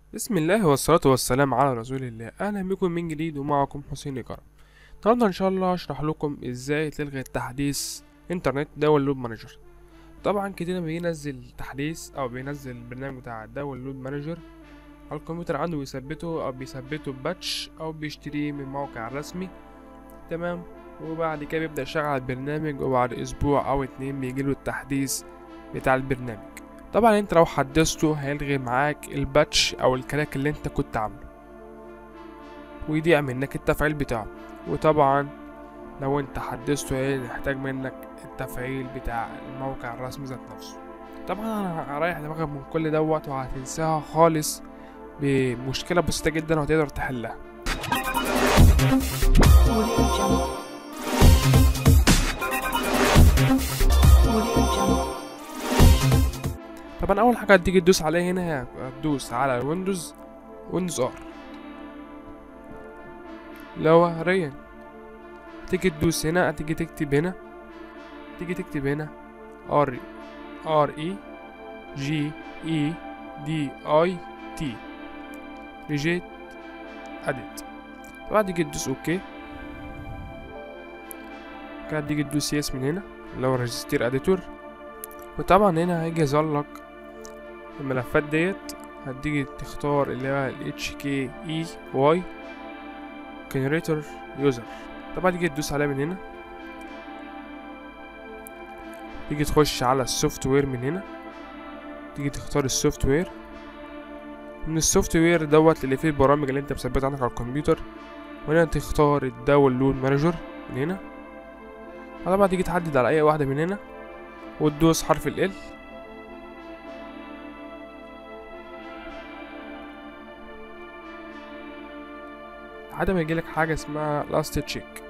بسم الله والصلاة والسلام على رسول الله أهلا بكم من جديد ومعكم حسين كرم النهاردة إن شاء الله هشرح لكم إزاي تلغي تحديث إنترنت داونلود مانجر طبعا كتير لما بينزل تحديث أو بينزل البرنامج بتاع داونلود مانجر على الكمبيوتر عنده بيثبته أو بيثبته بباتش أو بيشتريه من موقع رسمي تمام وبعد كده بيبدأ يشغل على البرنامج وبعد أسبوع أو اتنين بيجيله التحديث بتاع البرنامج طبعا انت لو حدثته هيلغي معاك الباتش او الكراك اللي انت كنت عامله ويضيع منك التفعيل بتاعه وطبعا لو انت حدثته هيحتاج منك التفعيل بتاع الموقع الرسمي ذات نفسه طبعا انا هريح دماغك من كل دوت وهتنساها خالص بمشكلة بسيطة جدا وهتقدر تحلها Audio Jungle. Audio Jungle. طبعا اول حاجة هتيجي تدوس عليها هنا هي هتدوس على ويندوز ويندوز ار لو ريان تيجي تدوس هنا هتيجي تكتب هنا تيجي تكتب هنا ار ار اي جي اي دي اي تي ريجيت اديت طبعا تيجي تدوس اوكي كده تيجي تدوس يس من هنا اللي هو ريجستير اديتور وطبعا هنا هيجي يظهر لك الملفات ديت هتيجي تختار اللي هو ال HKEY generator user طبعا تيجي تدوس عليها من هنا تيجي تخش على السوفت وير من هنا تيجي تختار السوفت وير من السوفت وير دوت اللي فيه البرامج اللي انت مثبتها عندك على الكمبيوتر وهنا تختار الداونلود مانجر من هنا طبعا تيجي تحدد على اي واحدة من هنا وتدوس حرف ال L لحد ما يجيلك حاجة اسمها لاست تشيك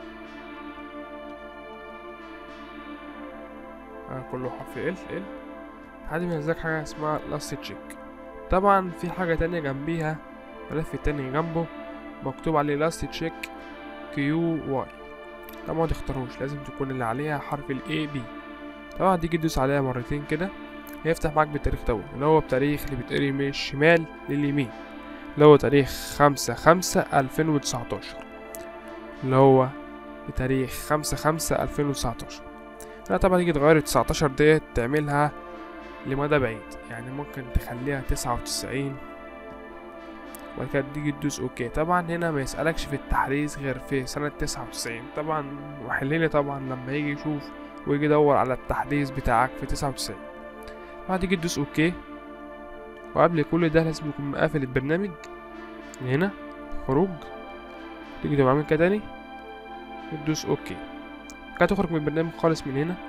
كله حرف ال ال لحد ما ينزلك حاجة اسمها لاست تشيك طبعا في حاجة تانية جنبيها ملف تاني جنبه مكتوب عليه لاست تشيك كيو واي طبعا متختاروش لازم تكون اللي عليها حرف ال A B طبعا تيجي تدوس عليها مرتين كده هيفتح معاك بالتاريخ دوت اللي هو بتاريخ اللي بيتقري من الشمال لليمين اللي هو تاريخ خمسة خمسة ألفين وتسعتاشر اللي هو بتاريخ خمسة خمسة ألفين وتسعتاشر لا طبعا تيجي تغير التسعتاشر ديت تعملها لمدى بعيد يعني ممكن تخليها تسعة وتسعين وبعد كده تيجي تدوس اوكي طبعا هنا ما يسألكش في التحديث غير في سنة تسعة وتسعين طبعا وحليلي طبعا لما يجي يشوف ويجي يدور على التحديث بتاعك في تسعة وتسعين بعد تيجي تدوس اوكي وقبل كل ده لازم يكون مقافل البرنامج من هنا خروج تيجي تبقى عامل كده تاني وتدوس اوكي كده تخرج من البرنامج خالص من هنا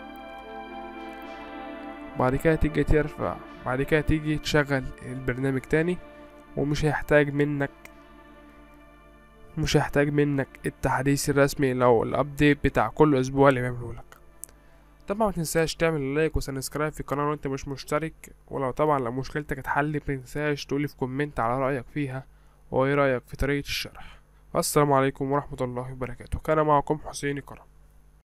بعد كده تيجي ترفع بعد كده تيجي تشغل البرنامج تاني ومش هيحتاج منك مش هيحتاج منك التحديث الرسمي لو الابديت بتاع كل اسبوع اللي بيعمله لك طبعا ما تنساش تعمل لايك وسبسكرايب في القناه لو انت مش مشترك ولو طبعا لو مشكلتك اتحل ما تنساش تقولي في كومنت على رايك فيها وايه رايك في طريقه الشرح والسلام عليكم ورحمه الله وبركاته كان معكم حسين كرم